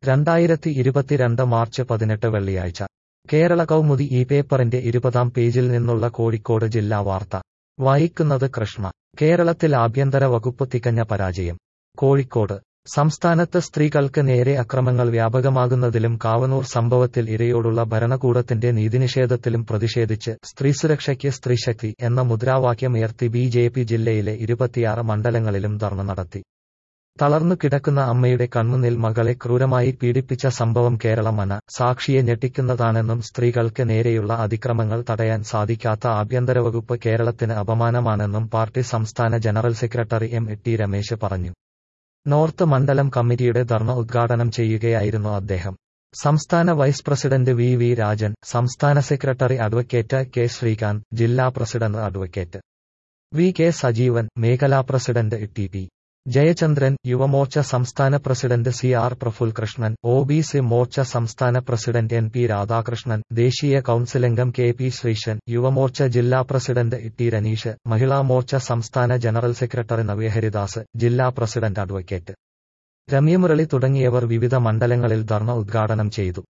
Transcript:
രണ്ടായിരത്തി ഇരുപത്തിരണ്ട് മാർച്ച് പതിനെട്ട് വെള്ളിയാഴ്ച കേരള കൗമുദി ഈ പേപ്പറിന്റെ ഇരുപതാം പേജിൽ നിന്നുള്ള കോഴിക്കോട് ജില്ലാ വാർത്ത വായിക്കുന്നത് കൃഷ്ണ കേരളത്തിൽ ആഭ്യന്തര വകുപ്പ് തികഞ്ഞ പരാജയം കോഴിക്കോട് സംസ്ഥാനത്ത് സ്ത്രീകൾക്ക് നേരെ അക്രമങ്ങൾ വ്യാപകമാകുന്നതിലും കാവനൂർ സംഭവത്തിൽ ഇരയോടുള്ള ഭരണകൂടത്തിന്റെ നീതിനിഷേധത്തിലും പ്രതിഷേധിച്ച് സ്ത്രീസുരക്ഷയ്ക്ക് സ്ത്രീശക്തി എന്ന മുദ്രാവാക്യമുയർത്തി ബി ജെ പി ജില്ലയിലെ ഇരുപത്തിയാറ് മണ്ഡലങ്ങളിലും ധർണ നടത്തി തളർന്നു കിടക്കുന്ന അമ്മയുടെ കൺമുന്നിൽ മകളെ ക്രൂരമായി പീഡിപ്പിച്ച സംഭവം കേരള മന സാക്ഷിയെ ഞെട്ടിക്കുന്നതാണെന്നും സ്ത്രീകൾക്ക് നേരെയുള്ള അതിക്രമങ്ങൾ തടയാൻ സാധിക്കാത്ത ആഭ്യന്തര വകുപ്പ് കേരളത്തിന് അപമാനമാണെന്നും പാർട്ടി സംസ്ഥാന general secretary M T Ramesh പറഞ്ഞു നോർത്ത് മണ്ഡലം കമ്മിറ്റിയുടെ ധർണ ഉദ്ഘാടനം ചെയ്യുകയായിരുന്നു അദ്ദേഹം സംസ്ഥാന vice president V V Rajan സംസ്ഥാന സെക്രട്ടറി അഡ്വക്കേറ്റ് കെ ശ്രീകാന്ത് ജില്ലാ president advocate V K Sajeevan മേഖലാ president T P Jayachandran Yuva Morcha സംസ്ഥാന president C R Prafulkrishnan O B C Morcha സംസ്ഥാന പ്രസിഡന്റ് എൻ പി രാധാകൃഷ്ണൻ ദേശീയ കൌൺസിലംഗം കെ പി ശ്രീശൻ യുവമോർച്ച ജില്ലാ പ്രസിഡന്റ് ടി രനീഷ് മഹിളാ മോർച്ച സംസ്ഥാന ജനറൽ സെക്രട്ടറി നവ്യഹരിദാസ് ജില്ലാ പ്രസിഡന്റ് അഡ്വക്കേറ്റ് രമ്യമുരളി തുടങ്ങിയവർ വിവിധ മണ്ഡലങ്ങളിൽ ധർണ ഉദ്ഘാടനം ചെയ്തു